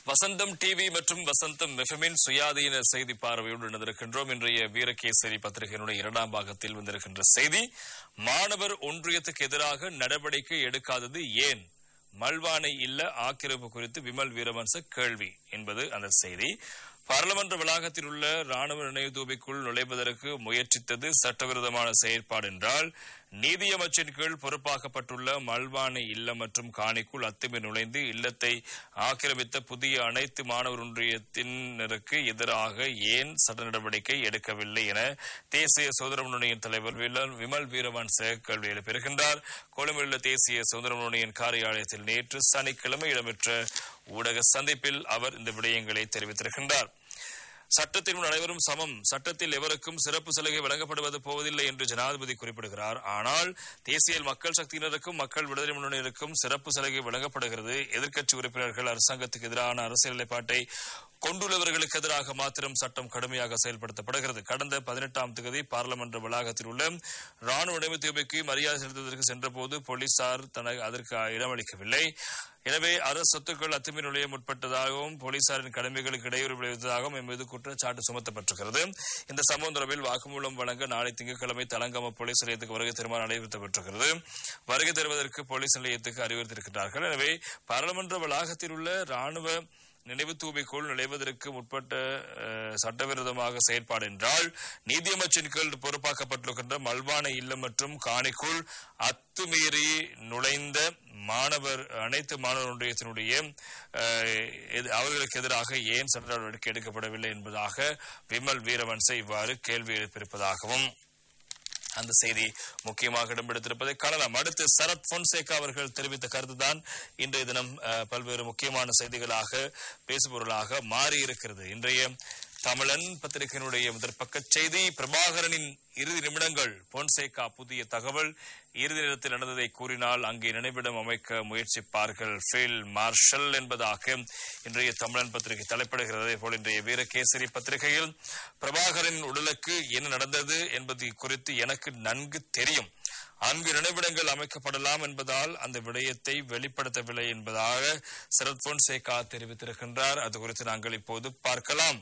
வசந்தம் TV மற்றும் வசந்தம் எஃப்எம்மின் சுயாதீன செய்தி பார்வையோடு இணைந்திருக்கின்றோம் இன்றைய வீரகேசரி பத்திரிகையினுடைய இரண்டாம் பாகத்தில் வந்திருக்கின்ற செய்தி மாணவர் ஒன்றியத்துக்கு எதிராக நடவடிக்கை எடுக்காதது ஏன் மல்வானை இல்ல ஆக்கிரமிப்பு குறித்து விமல் வீரவன்ச கேள்வி என்பது அந்த செய்தி பாராளுமன்ற வளாகத்தில் உள்ள ராணுவ நினைவு தூபிக்குள் நுழைவதற்கு முயற்சித்தது சட்டவிரோதமான செயற்பாடு என்றால் நீதியமைச்சின் கீழ் பொறுப்பாக்கப்பட்டுள்ள மல்வானை இல்லம் மற்றும் காணிக்குள் அத்துமீறி நுழைந்து இல்லத்தை ஆக்கிரமித்த புதிய அனைத்து மாணவர் ஒன்றியத்தினருக்கு எதிராக ஏன் சட்ட நடவடிக்கை எடுக்கவில்லை என தேசிய சுதந்திர முன்னணியின் தலைவர் விமல் விமல் வீரவன்ச கேள்வி எழுப்பியிருக்கின்றார் கொழும்பில் உள்ள தேசிய சுதந்திர முன்னணியின் காரியாலயத்தில் நேற்று சனிக்கிழமை இடம்பெற்ற ஊடக சந்திப்பில் அவர் இந்த விடயங்களை தெரிவித்திருக்கின்றார் சட்டத்தின் முன் அனைவரும் சமம் சட்டத்தில் எவருக்கும் சிறப்பு சலுகை வழங்கப்படுவது போவதில்லை என்று ஜனாதிபதி குறிப்பிடுகிறார் ஆனால் தேசிய மக்கள் சக்தியினருக்கும் மக்கள் விடுதலை முன்னணியினருக்கும் சிறப்பு சலுகை வழங்கப்படுகிறது எதிர்க்கட்சி உறுப்பினர்கள் அரசாங்கத்துக்கு எதிரான அரசியல் நிலைப்பாட்டை கொண்டுள்ளவர்களுக்கு எதிராக மாத்திரம் சட்டம் கடுமையாக செயல்படுத்தப்படுகிறது கடந்த பதினெட்டாம் தேதி பாராளுமன்ற வளாகத்தில் உள்ள ராணுவ நினைவுத்தீபைக்கு மரியாதை செலுத்துவதற்கு சென்றபோது போலீசார் தனக்கு அதற்கு இடமளிக்கவில்லை எனவே அரசு சொத்துக்கள் அத்துமீறி நுழைய முற்பட்டதாகவும் போலீசாரின் கடமைகளுக்கு இடையூறு விளைவித்ததாகவும் என் மீது குற்றச்சாட்டு சுமத்தப்பட்டிருக்கிறது இந்த சம்பவம் தொடர்பில் வாக்குமூலம் வழங்க நாளை திங்கட்கிழமை தலங்கம போலீஸ் நிலையத்துக்கு வருகை தருமாறு நடைபெற்றப்பட்டிருக்கிறது வருகை தருவதற்கு போலீஸ் நிலையத்துக்கு அறிவுறுத்தியிருக்கிறார்கள் எனவே பாராளுமன்ற வளாகத்தில் உள்ள ராணுவ நினைவு தூபிக்குள் நுழைவதற்கு முற்பட்ட அஹ், சட்டவிரோதமாக செயற்பாடு என்றால் நீதியமைச்சின் கீழ் பொறுப்பாக்கப்பட்டிருக்கின்ற மல்வான இல்லம் மற்றும் காணிக்குள் அத்துமீறி நுழைந்த மாணவர் அனைத்து மாணவர் ஒன்றியத்தினுடைய அஹ், எது- அவர்களுக்கு எதிராக ஏன் சட்ட நடவடிக்கை எடுக்கப்படவில்லை என்பதாக விமல் வீரவன்ச இவ்வாறு கேள்வி எழுப்பியிருப்பதாகவும் அந்த செய்தி முக்கியமாக இடம்பெடுத்திருப்பதை காணலாம் அடுத்து சரத் பொன்சேகா அவர்கள் தெரிவித்த கருத்துதான் இன்றைய தினம் அஹ், பல்வேறு முக்கியமான செய்திகளாக பேசுபொருளாக மாறியிருக்கிறது இன்றைய தமிழன் பத்திரிகையினுடைய முதற் பக்க செய்தி பிரபாகரனின் இறுதி நிமிடங்கள் பொன்சேகா புதிய தகவல் இறுதி நேரத்தில் நடந்ததை கூறினால் அங்கே நினைவிடம் அமைக்க முயற்சிப்பார்கள் ஃபீல்ட் மார்ஷல் என்பதாக இன்றைய தமிழன் பத்திரிகை தலைப்பிடுகிறது அதே போல் இன்றைய வீரகேசரி பத்திரிகையில் பிரபாகரனின் உடலுக்கு என்ன நடந்தது என்பது குறித்து எனக்கு நன்கு தெரியும் அங்கு நினைவிடங்கள் அமைக்கப்படலாம் என்பதால் அந்த விடயத்தை வெளிப்படுத்தவில்லை என்பதாக சரத் பொன்சேகா தெரிவித்திருக்கின்றார் அது குறித்து நாங்கள் இப்போது பார்க்கலாம்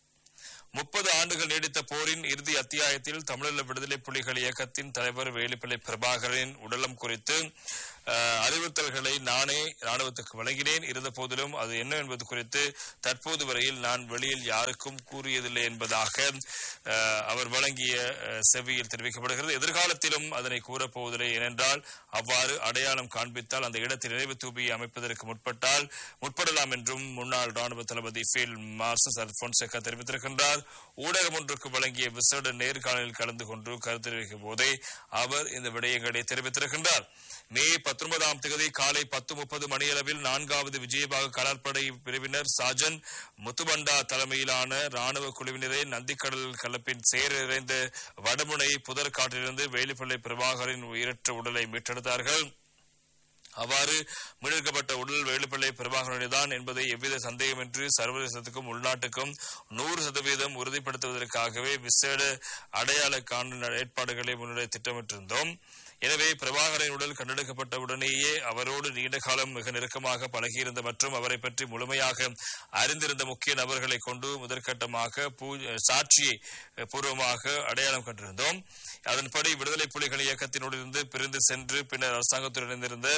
முப்பது ஆண்டுகள் நீடித்த போரின் இறுதி அத்தியாயத்தில் தமிழீழ விடுதலை புலிகள் இயக்கத்தின் தலைவர் வேலுப்பிள்ளை பிரபாகரனின் உடலம் குறித்து அஹ், அறிவுறுத்தல்களை நானே ராணுவத்துக்கு வழங்கினேன் இருந்த போதிலும் அது என்ன என்பது குறித்து தற்போது வரையில் நான் வெளியில் யாருக்கும் கூறியதில்லை என்பதாக அஹ், அவர் வழங்கிய அஹ், செவியில் தெரிவிக்கப்படுகிறது எதிர்காலத்திலும் அதனை கூறப்போவதில்லை ஏனென்றால் அவ்வாறு அடையாளம் காண்பித்தால் அந்த இடத்தில் நினைவு தூபியை அமைப்பதற்கு முற்பட்டால் முற்படலாம் என்றும் முன்னாள் ராணுவ தளபதி ஃபீல்ட் மார்ஷல் சரத் பொன்சேகா தெரிவித்திருக்கின்றார் ஊடகம் ஒன்றுக்கு வழங்கிய விசேட நேர்காணலில் கலந்து கொண்டு கருத்து தெரிவிக்கும் போதே அவர் இந்த விடயங்களை தெரிவித்திருக்கின்றார் மே பத்தொன்பதாம் தேதி காலை பத்து முப்பது மணியளவில் நான்காவது விஜயபாக கடற்படை பிரிவினர் சாஜன் முத்துபண்டா தலைமையிலான ராணுவ குழுவினரை நந்திக்கடல் கலப்பின் சேர நிறைந்த வடமுனை புதற்காட்டிலிருந்து வேலிப்பள்ளை பிரபாகரின் உயிரற்ற உடலை மீட்டெடுத்தார்கள் அவ்வாறு மீளெடுக்கப்பட்ட உடல் வேலுப்பிள்ளை பிரபாகரனிதான் என்பதை எவ்வித சந்தேகமின்றி சர்வதேசத்துக்கும் உள்நாட்டுக்கும் நூறு சதவீதம் உறுதிப்படுத்துவதற்காகவே விசேட அடையாள காண ஏற்பாடுகளை முன்னிலை திட்டமிட்டிருந்தோம் எனவே பிரபாகரன் உடல் கண்டெடுக்கப்பட்ட உடனேயே அவரோடு நீண்ட காலம் மிக நெருக்கமாக பழகியிருந்த மற்றும் அவரை பற்றி முழுமையாக அறிந்திருந்த முக்கிய நபர்களை கொண்டு முதற்கட்டமாக பூ- சாட்சியை பூர்வமாக அடையாளம் கண்டிருந்தோம் அதன்படி விடுதலை புலிகள் இயக்கத்தினோடிருந்து பிரிந்து சென்று பின்னர் அரசாங்கத்துடன் இணைந்திருந்த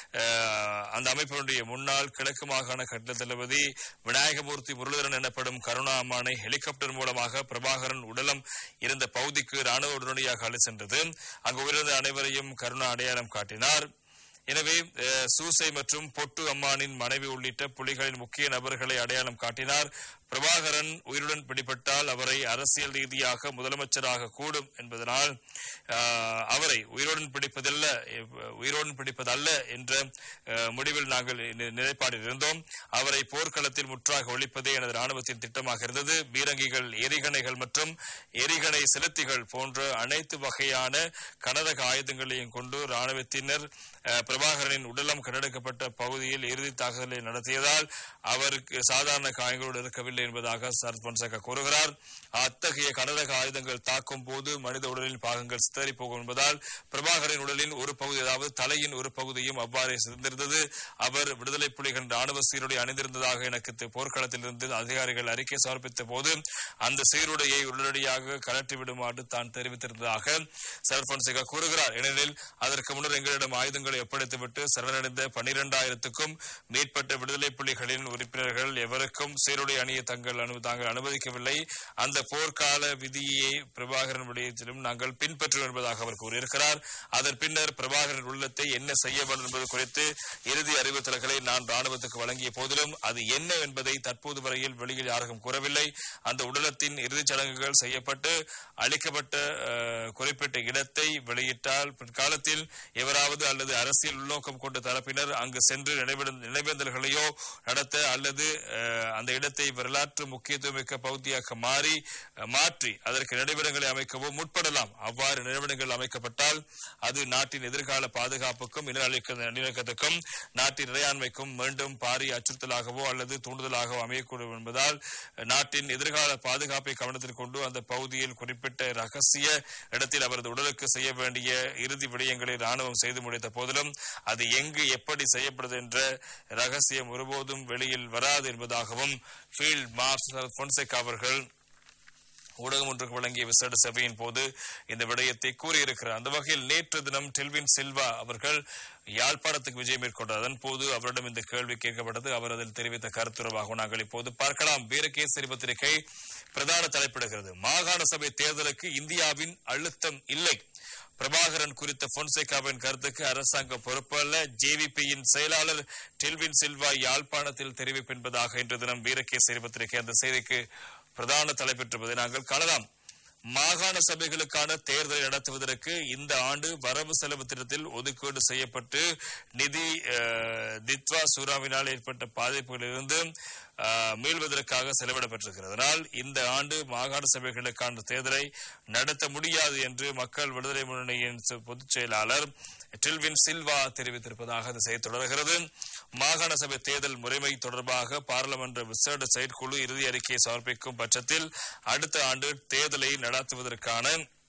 அஹ், அந்த அமைப்பினுடைய முன்னாள் கிழக்கு மாகாண கட்டளை தளபதி விநாயகமூர்த்தி முரளிதரன் எனப்படும் கருணா அம்மானை ஹெலிகாப்டர் மூலமாக பிரபாகரன் உடலம் இருந்த பகுதிக்கு ராணுவ உடனடியாக அழைத்து சென்றது அங்கு உயிரிழந்த அனைவரையும் கருணா அடையாளம் காட்டினார் எனவே அஹ், சூசை மற்றும் பொட்டு அம்மானின் மனைவி உள்ளிட்ட புலிகளின் முக்கிய நபர்களை அடையாளம் காட்டினார் பிரபாகரன் உயிருடன் பிடிபட்டால் அவரை அரசியல் ரீதியாக முதலமைச்சராக கூடும் என்பதனால் அஹ், அவரை உயிருடன் பிடிப்பதல்ல அஹ், உயிருடன் பிடிப்பதல்ல என்ற அஹ், முடிவில் நாங்கள் நி- நிலைப்பாடில் இருந்தோம் அவரை போர்க்களத்தில் முற்றாக ஒழிப்பதே எனது ராணுவத்தின் திட்டமாக இருந்தது பீரங்கிகள் எரிகணைகள் மற்றும் எரிகணை செலுத்திகள் போன்ற அனைத்து வகையான கனரக ஆயுதங்களையும் கொண்டு ராணுவத்தினர் அஹ், பிரபாகரனின் உடலம் கண்டெடுக்கப்பட்ட பகுதியில் இறுதி தாக்குதலை நடத்தியதால் அவருக்கு சாதாரண காயங்களோடு இருக்கவில்லை செய்யவில்லை என்பதாக சரத் பொன்சேகா கூறுகிறார் அத்தகைய கனரக ஆயுதங்கள் தாக்கும் போது மனித உடலின் பாகங்கள் சிதறி போகும் என்பதால் பிரபாகரின் உடலின் ஒரு பகுதி அதாவது தலையின் ஒரு பகுதியும் அவ்வாறே சிதைந்திருந்தது அவர் விடுதலை புலிகள் ராணுவ சீருடை அணிந்திருந்ததாக எனக்கு தி- போர்க்களத்தில் இருந்து அதிகாரிகள் அறிக்கை சமர்ப்பித்த போது அந்த சீருடையை உடனடியாக கலற்றி விடுமாறு தான் தெரிவித்திருந்ததாக சரத் பொன்சேகா கூறுகிறார் ஏனெனில் அதற்கு முன்னர் எங்களிடம் ஆயுதங்களை ஒப்படைத்துவிட்டு சரணடைந்த பனிரெண்டாயிரத்துக்கும் மேற்பட்ட விடுதலை புலிகளின் உறுப்பினர்கள் எவருக்கும் சீருடை அணிய தங்கள் அனு தாங்கள் அனுமதிக்கவில்லை அந்த போர்க்கால விதியை பிரபாகரன் விடயத்திலும் நாங்கள் பின்பற்றுவோம் என்பதாக அவர் கூறியிருக்கிறார் அதன் பின்னர் பிரபாகரன் உள்ளத்தை என்ன செய்ய வேண்டும் என்பது குறித்து இறுதி அறிவுறுத்தல்களை நான் ராணுவத்துக்கு வழங்கிய போதிலும் அது என்ன என்பதை தற்போது வரையில் வெளியில் யாருக்கும் கூறவில்லை அந்த உடலத்தின் இறுதிச் சடங்குகள் செய்யப்பட்டு அளிக்கப்பட்ட அஹ், குறிப்பிட்ட இடத்தை வெளியிட்டால் பிற்காலத்தில் எவராவது அல்லது அரசியல் உள்நோக்கம் கொண்ட தரப்பினர் அங்கு சென்று நினைவிட- நினைவேந்தல்களையோ நடத்த அல்லது அஹ், அந்த இடத்தை வரலாற்று முக்கியத்துவமிக்க பகுதியாக மாறி அஹ், மாற்றி அதற்கு நினைவிடங்களை அமைக்கவோ முற்படலாம் அவ்வாறு நினைவிடங்கள் அமைக்கப்பட்டால் அது நாட்டின் எதிர்கால பாதுகாப்புக்கும் இனஅழிக்க நிலக்கத்துக்கும் நாட்டின் இறையாண்மைக்கும் மீண்டும் பாரிய அச்சுறுத்தலாகவோ அல்லது தூண்டுதலாகவோ அமையக்கூடும் என்பதால் நாட்டின் எதிர்கால பாதுகாப்பை கவனத்தில் கொண்டு அந்த பகுதியில் குறிப்பிட்ட ரகசிய இடத்தில் அவரது உடலுக்கு செய்ய வேண்டிய இறுதி விடயங்களை ராணுவம் செய்து முடித்த போதிலும் அது எங்கு எப்படி செய்யப்படுது என்ற ரகசியம் ஒருபோதும் வெளியில் வராது என்பதாகவும் ஃபீல்ட் மார்ஷல் பொன்சேகா அவர்கள் ஊடகம் ஒன்றுக்கு வழங்கிய விசேட சபையின் போது இந்த விடயத்தை கூறியிருக்கிறார் அந்த வகையில் நேற்று தினம் டெல்வின் சில்வா அவர்கள் யாழ்ப்பாணத்துக்கு விஜயம் மேற்கொண்டார் அதன் போது அவரிடம் இந்த கேள்வி கேட்கப்பட்டது அவர் அதில் தெரிவித்த கருத்துறவாக நாங்கள் இப்போது பார்க்கலாம் வீரகேசரி பத்திரிகை பிரதான தலைப்பிடுகிறது மாகாண சபை தேர்தலுக்கு இந்தியாவின் அழுத்தம் இல்லை பிரபாகரன் குறித்த பொன்சேகாவின் கருத்துக்கு அரசாங்கம் பொறுப்பல்ல ஜேவிபியின் செயலாளர் டெல்வின் சில்வா யாழ்ப்பாணத்தில் தெரிவிப்பு என்பதாக இன்று தினம் வீரகேசரி பத்திரிகை அந்த செய்திக்கு பிரதான தலைப்பெற்றிருப்பதை நாங்கள் காணலாம் மாகாண சபைகளுக்கான தேர்தலை நடத்துவதற்கு இந்த ஆண்டு வரவு செலவு திட்டத்தில் ஒதுக்கீடு செய்யப்பட்டு நிதி அஹ், தித்வா சூறாவினால் ஏற்பட்ட பாதிப்புகளிலிருந்து அஹ், மீள்வதற்காக செலவிடப்பட்டிருக்கிறது அதனால் இந்த ஆண்டு மாகாண சபைகளுக்கான தேர்தலை நடத்த முடியாது என்று மக்கள் விடுதலை முன்னணியின் செ- பொதுச் செயலாளர் டில்வின் சில்வா தெரிவித்திருப்பதாக அந்த செய்தி தொடர்கிறது மாகாண சபை தேர்தல் முறைமை தொடர்பாக பாராளுமன்ற விசேட செயற்குழு இறுதி அறிக்கையை சமர்ப்பிக்கும் பட்சத்தில் அடுத்த ஆண்டு தேர்தலை நடத்துவதற்கான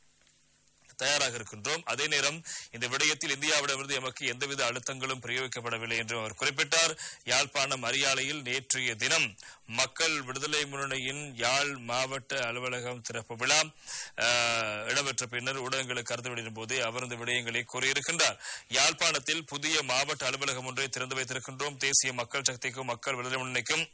தயாராக இருக்கின்றோம் அதே நேரம் இந்த விடயத்தில் இந்தியாவிடமிருந்து எமக்கு எந்தவித அழுத்தங்களும் பிரயோகிக்கப்படவில்லை என்றும் அவர் குறிப்பிட்டார் யாழ்ப்பாணம் அரியாலையில் நேற்றைய தினம் மக்கள் விடுதலை முன்னணியின் யாழ் மாவட்ட அலுவலகம் திறப்பு விழா அஹ், இடம்பெற்ற பின்னர் ஊடகங்களுக்கு கருத்து வெளியிடும் போதே அவர் இந்த விடயங்களை கூறியிருக்கின்றார் யாழ்ப்பாணத்தில் புதிய மாவட்ட அலுவலகம் ஒன்றை திறந்து வைத்திருக்கின்றோம் தேசிய மக்கள் சக்திக்கும் மக்கள் விடுதலை முன்னணிக்கும்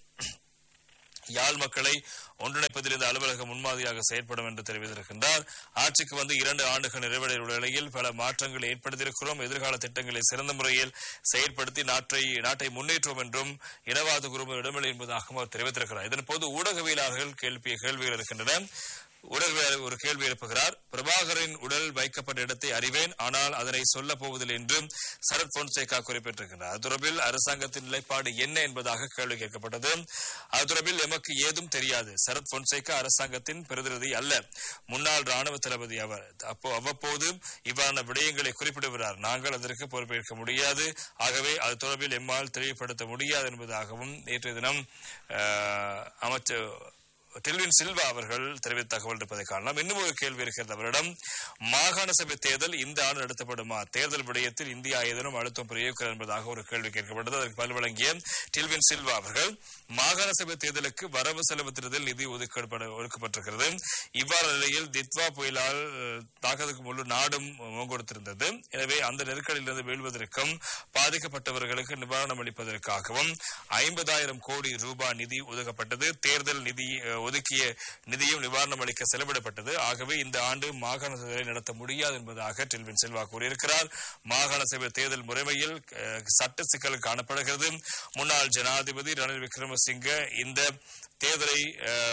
யாழ் மக்களை ஒன்றிணைப்பதில் இந்த அலுவலகம் முன்மாதிரியாக செயற்படும் என்று தெரிவித்திருக்கின்றார் ஆட்சிக்கு வந்து இரண்டு ஆண்டுகள் நிறைவடைய உள்ள நிலையில் பல மாற்றங்களை ஏற்படுத்தியிருக்கிறோம் எதிர்கால திட்டங்களை சிறந்த முறையில் செயற்படுத்தி நாட்டை நாட்டை முன்னேற்றுவோம் என்றும் இனவாத குரும இடமில்லை என்பதாகவும் அவர் தெரிவித்திருக்கிறார் இதன் போது ஊடகவியலாளர்கள் கேள்விய கேள்விகள் இருக்கின்றன ஊடகவியலாளர் ஒரு கேள்வி எழுப்புகிறார் பிரபாகரின் உடல் வைக்கப்பட்ட இடத்தை அறிவேன் ஆனால் அதனை சொல்லப் போவதில்லை என்றும் சரத் பொன்சேகா குறிப்பிட்டிருக்கிறார் அது தொடர்பில் அரசாங்கத்தின் நிலைப்பாடு என்ன என்பதாக கேள்வி கேட்கப்பட்டது அது தொடர்பில் எமக்கு ஏதும் தெரியாது சரத் பொன்சேகா அரசாங்கத்தின் பிரதிநிதி அல்ல முன்னாள் ராணுவ தளபதி அவர் அப்போ அவ்வப்போது இவ்வாறான விடயங்களை குறிப்பிடுகிறார் நாங்கள் அதற்கு பொறுப்பேற்க முடியாது ஆகவே அது தொடர்பில் எம்மால் தெளிவுபடுத்த முடியாது என்பதாகவும் நேற்றைய தினம் அஹ், அமைச்சர் டெல்வின் சில்வா அவர்கள் தெரிவித்த தகவல் இருப்பதை காணலாம் இன்னும் ஒரு கேள்வி இருக்கிறது அவரிடம் மாகாண சபை தேர்தல் இந்த ஆண்டு நடத்தப்படுமா தேர்தல் விடயத்தில் இந்தியா ஏதேனும் அழுத்தம் பிரயோகிக்கிறது என்பதாக ஒரு கேள்வி கேட்கப்பட்டது அதற்கு பதில் வழங்கிய டெல்வின் சில்வா அவர்கள் மாகாண சபை தேர்தலுக்கு வரவு செலவு திட்டத்தில் நிதி ஒதுக்கப்பட ஒதுக்கப்பட்டிருக்கிறது இவ்வாறு நிலையில் தித்வா புயலால் அஹ், தாக்கத்துக்கு முழு நாடும் முகங்கொடுத்திருந்தது எனவே அந்த நெருக்கடியிலிருந்து வீழ்வதற்கும் பாதிக்கப்பட்டவர்களுக்கு நிவாரணம் அளிப்பதற்காகவும் ஐம்பதாயிரம் கோடி ரூபாய் நிதி ஒதுக்கப்பட்டது தேர்தல் நிதி அஹ், ஒதுக்கிய நிதியும் நிவாரணம் அளிக்க செலவிடப்பட்டது ஆகவே இந்த ஆண்டு மாகாண சபையை நடத்த முடியாது என்பதாக டெல்வின் செல்வா கூறியிருக்கிறார் மாகாண சபை தேர்தல் முறைமையில் அஹ், சட்ட சிக்கல் காணப்படுகிறது முன்னாள் ஜனாதிபதி ரணில் விக்ரமசிங்க இந்த தேர்தலை அஹ்,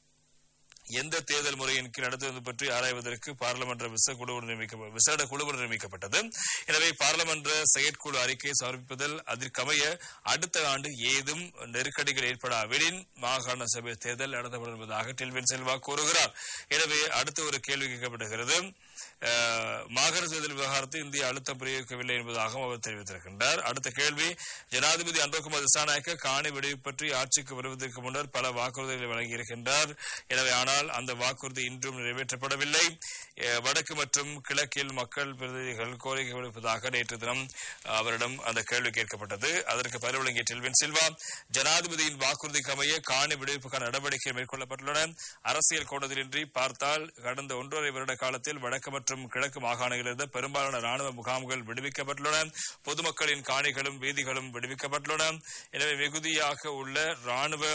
எந்த தேர்தல் முறையின் கீழ் நடத்துவது பற்றி ஆராய்வதற்கு பாராளுமன்ற விச குழு நியமிக்க விசேட குழு நியமிக்கப்பட்டது எனவே பாராளுமன்ற செயற்குழு அறிக்கையை சமர்ப்பிப்பதில் அதற்கமைய அடுத்த ஆண்டு ஏதும் நெருக்கடிகள் ஏற்படாவிடின் மாகாண சபை தேர்தல் நடத்தப்படும் என்பதாக டெல்வின் செல்வா கூறுகிறார் எனவே அடுத்த ஒரு கேள்வி கேட்கப்படுகிறது அஹ், மாகாண தேர்தல் விவகாரத்தை இந்தியா அழுத்தம் பிரயோகிக்கவில்லை என்பதாகவும் அவர் தெரிவித்திருக்கின்றார் அடுத்த கேள்வி ஜனாதிபதி அன்றகுமார் திசாநாயக்க காணி வெடிவு பற்றி ஆட்சிக்கு வருவதற்கு முன்னர் பல வாக்குறுதிகளை வழங்கியிருக்கின்றார் எனவே ஆனால் அந்த வாக்குறுதி இன்றும் நிறைவேற்றப்படவில்லை அஹ், வடக்கு மற்றும் கிழக்கில் மக்கள் பிரதிநிதிகள் கோரிக்கை விடுப்பதாக நேற்று தினம் அவரிடம் அந்த கேள்வி கேட்கப்பட்டது அதற்கு பதில் வழங்கிய டெல்வின் சில்வா ஜனாதிபதியின் வாக்குறுதிக்கு அமைய காணி விடுவிப்புக்கான நடவடிக்கை மேற்கொள்ளப்பட்டுள்ளன அரசியல் கோணத்திலின்றி பார்த்தால் கடந்த ஒன்றரை வருட காலத்தில் வடக்கு மற்றும் கிழக்கு மாகாணங்களிலிருந்து பெரும்பாலான ராணுவ முகாம்கள் விடுவிக்கப்பட்டுள்ளன பொதுமக்களின் காணிகளும் வீதிகளும் விடுவிக்கப்பட்டுள்ளன எனவே மிகுதியாக உள்ள ராணுவ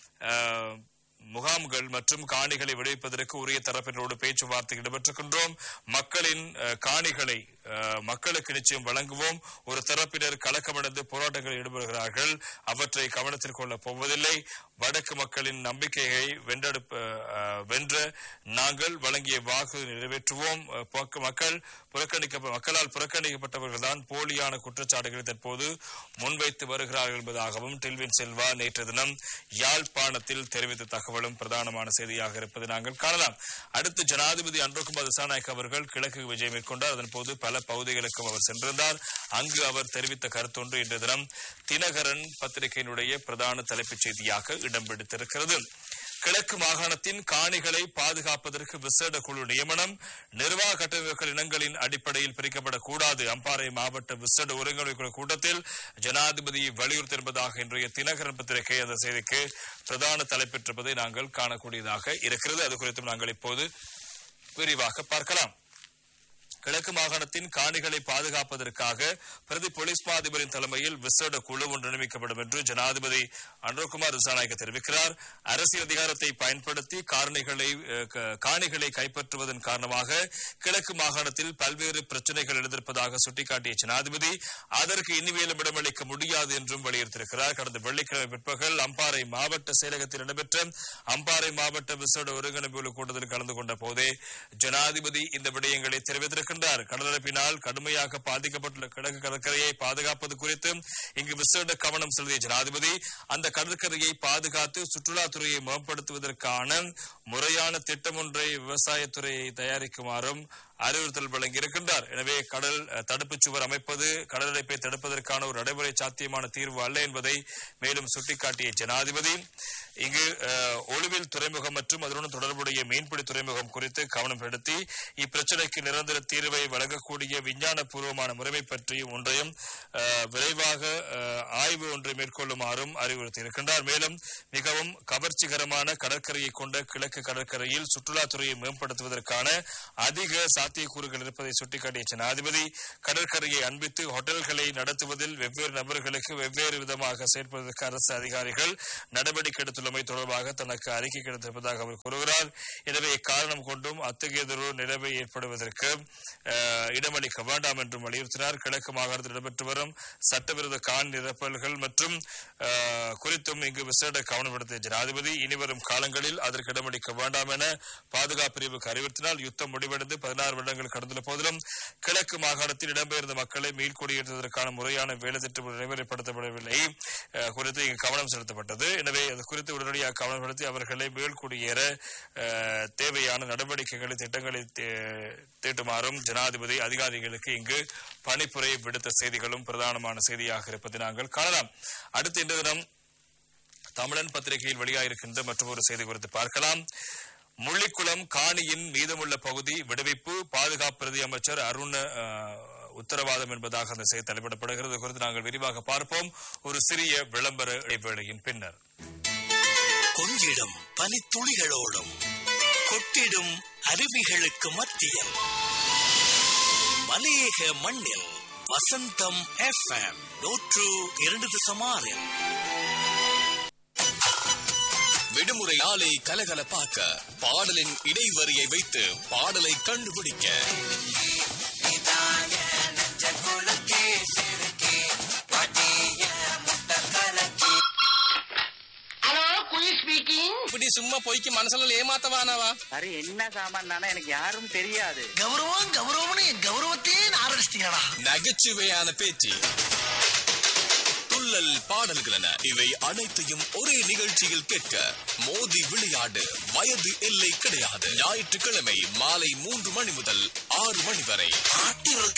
அஹ், முகாம்கள் மற்றும் காணிகளை விடுவிப்பதற்கு உரிய தரப்பினரோடு பேச்சுவார்த்தை இடம்பெற்றிருக்கின்றோம் மக்களின் அஹ், காணிகளை அஹ், மக்களுக்கு நிச்சயம் வழங்குவோம் ஒரு தரப்பினர் கலக்கமடைந்து போராட்டங்களில் ஈடுபடுகிறார்கள் அவற்றை கவனத்தில் கொள்ளப் போவதில்லை வடக்கு மக்களின் நம்பிக்கையை வென்றெடுப்ப அஹ், வென்ற நாங்கள் வழங்கிய வாக்கு நிறைவேற்றுவோம் அஹ், போக்கு மக்கள் புறக்கணிக்க மக்களால் புறக்கணிக்கப்பட்டவர்கள் தான் போலியான குற்றச்சாட்டுகளை தற்போது முன்வைத்து வருகிறார்கள் என்பதாகவும் டில்வின் செல்வா நேற்று தினம் யாழ்ப்பாணத்தில் தெரிவித்த தகவலும் பிரதானமான செய்தியாக இருப்பதை நாங்கள் காணலாம் அடுத்து ஜனாதிபதி அன்றுகுமார் திசாநாயக் அவர்கள் கிழக்கு விஜயம் மேற்கொண்டார் அதன் போது பல பகுதிகளுக்கும் அவர் சென்றிருந்தார் அங்கு அவர் தெரிவித்த கருத்தொன்று இன்றைய தினம் தினகரன் பத்திரிகையினுடைய பிரதான தலைப்புச் செய்தியாக இடம் பிடித்திருக்கிறது கிழக்கு மாகாணத்தின் காணிகளை பாதுகாப்பதற்கு விசேட குழு நியமனம் நிர்வாக கட்டமைப்புகள் இனங்களின் அடிப்படையில் பிரிக்கப்படக்கூடாது அம்பாறை மாவட்ட விசேட ஒருங்கிணைப்பு கூட்டத்தில் ஜனாதிபதி வலியுறுத்தியிருப்பதாக இன்றைய தினகரன் பத்திரிகை அந்த செய்திக்கு பிரதான தலைப்பெற்றிருப்பதை நாங்கள் காணக்கூடியதாக இருக்கிறது அது குறித்தும் நாங்கள் இப்போது விரிவாக பார்க்கலாம் கிழக்கு மாகாணத்தின் காணிகளை பாதுகாப்பதற்காக பிரதி போலீஸ் மா அதிபரின் தலைமையில் விசேட குழு ஒன்று நியமிக்கப்படும் என்று ஜனாதிபதி அன்ரோகுமார் திசாநாயக்க தெரிவிக்கிறார் அரசியல் அதிகாரத்தை பயன்படுத்தி காரணிகளை அஹ், க- காணிகளை கைப்பற்றுவதன் காரணமாக கிழக்கு மாகாணத்தில் பல்வேறு பிரச்சனைகள் எழுந்திருப்பதாக சுட்டிக்காட்டிய ஜனாதிபதி அதற்கு இனிமேலும் இடமளிக்க முடியாது என்றும் வலியுறுத்தியிருக்கிறார் கடந்த வெள்ளிக்கிழமை பிற்பகல் அம்பாறை மாவட்ட செயலகத்தில் நடைபெற்ற அம்பாறை மாவட்ட விசேட ஒருங்கிணைப்பு குழு கூட்டத்தில் கலந்து கொண்ட போதே ஜனாதிபதி இந்த விடயங்களை தெரிவித்திருக்கின்றார் கடலடைப்பினால் கடுமையாக பாதிக்கப்பட்டுள்ள கிழக்கு கடற்கரையை பாதுகாப்பது குறித்து இங்கு விசேட கவனம் செலுத்திய ஜனாதிபதி அந்த கடற்கரையை பாதுகாத்து சுற்றுலாத்துறையை மேம்படுத்துவதற்கான முறையான திட்டம் ஒன்றை விவசாயத்துறையை தயாரிக்குமாறும் அறிவுறுத்தல் வழங்கியிருக்கின்றார் எனவே கடல் அஹ், தடுப்புச் சுவர் அமைப்பது கடலடைப்பை தடுப்பதற்கான ஒரு நடைமுறை சாத்தியமான தீர்வு அல்ல என்பதை மேலும் சுட்டிக்காட்டிய ஜனாதிபதி இங்கு அஹ், ஒலுவில் துறைமுகம் மற்றும் அதனுடன் தொடர்புடைய மீன்பிடி துறைமுகம் குறித்து கவனம் செலுத்தி இப்பிரச்சனைக்கு நிரந்தர தீர்வை வழங்கக்கூடிய விஞ்ஞான பூர்வமான முறைமை பற்றி ஒன்றையும் அஹ், விரைவாக அஹ், ஆய்வு ஒன்றை மேற்கொள்ளுமாறும் அறிவுறுத்தியிருக்கின்றார் மேலும் மிகவும் கவர்ச்சிகரமான கடற்கரையை கொண்ட கிழக்கு கடற்கரையில் சுற்றுலாத்துறையை மேம்படுத்துவதற்கான அதிக சாத்தியக்கூறுகள் இருப்பதை சுட்டிக்காட்டிய ஜனாதிபதி கடற்கரையை அண்பித்து ஹோட்டல்களை நடத்துவதில் வெவ்வேறு நபர்களுக்கு வெவ்வேறு விதமாக செயற்படுவதற்கு அரசு அதிகாரிகள் நடவடிக்கை எடுத்துள்ளமை தொடர்பாக தனக்கு அறிக்கை கிடைத்திருப்பதாக அவர் கூறுகிறார் எனவே இக்காரணம் கொண்டும் அத்தகையதொரு நிலைமை ஏற்படுவதற்கு அஹ், இடமளிக்க வேண்டாம் என்றும் வலியுறுத்தினார் கிழக்கு மாகாணத்தில் நடைபெற்று வரும் சட்டவிரோத காணி நிரப்பல்கள் மற்றும் அஹ், குறித்தும் இங்கு விசேட கவனம் எடுத்த ஜனாதிபதி இனிவரும் காலங்களில் அதற்கு இடமளிக்க வேண்டாம் என பாதுகாப்பு பிரிவுக்கு அறிவுறுத்தினால் யுத்தம் முடிவடைந்து பதினாறு வருடங்கள் கடந்துள்ள போதிலும் கிழக்கு மாகாணத்தில் இடம்பெயர்ந்த மக்களை மீள்குடியேற்றுவதற்கான முறையான வேலை திட்டம் நடைமுறைப்படுத்தப்படவில்லை அஹ், குறித்து இங்கு கவனம் செலுத்தப்பட்டது எனவே அது குறித்து உடனடியாக கவனம் செலுத்தி அவர்களை மீள்குடியேற அஹ், தேவையான நடவடிக்கைகளை திட்டங்களை தே- தீட்டுமாறும் ஜனாதிபதி அதிகாரிகளுக்கு இங்கு பணிப்புரை விடுத்த செய்திகளும் பிரதானமான செய்தியாக இருப்பதை நாங்கள் காணலாம் அடுத்து இன்று தினம் தமிழன் பத்திரிகையில் வெளியாயிருக்கின்ற மற்றொரு செய்தி குறித்து பார்க்கலாம் முள்ளிக்குளம் காணியின் மீதமுள்ள பகுதி விடுவிப்பு பாதுகாப்பு பிரதி அமைச்சர் அருண் அஹ், உத்தரவாதம் என்பதாக அந்த செய்தி தலைப்பிடப்படுகிறது இது குறித்து நாங்கள் விரிவாக பார்ப்போம் ஒரு சிறிய விளம்பர இடைவேளையின் பின்னர் கொஞ்சிடும் பனித்துளிகளோடும் கொட்டிடும் அருவிகளுக்கு மத்தியில் மலையக மண்ணில் வசந்தம் எஃப்எம் நூற்று இரண்டு தசமாறில் விடுமுறை நாளை கலகலப்பாக்க பாடலின் இடைவரியை வைத்து பாடலை கண்டுபிடிக்க ஹலோ குயின் ஸ்பீக்கிங் இப்படி சும்மா பொய்க்கு மனசுல ஏமாத்தவானவா அரே என்ன சாமான் தானே எனக்கு யாரும் தெரியாது கௌரவம் கௌரவம்னு என் கௌரவத்தையே ஆரம்பிச்சிட்டீங்களா நகைச்சுவையான பேச்சு துள்ளல் பாடல்கள் என இவை அனைத்தையும் ஒரே நிகழ்ச்சியில் கேட்க மோதி விளையாடு வயது எல்லை கிடையாது ஞாயிற்றுக்கிழமை மாலை மூன்று மணி முதல் ஆறு மணி வரை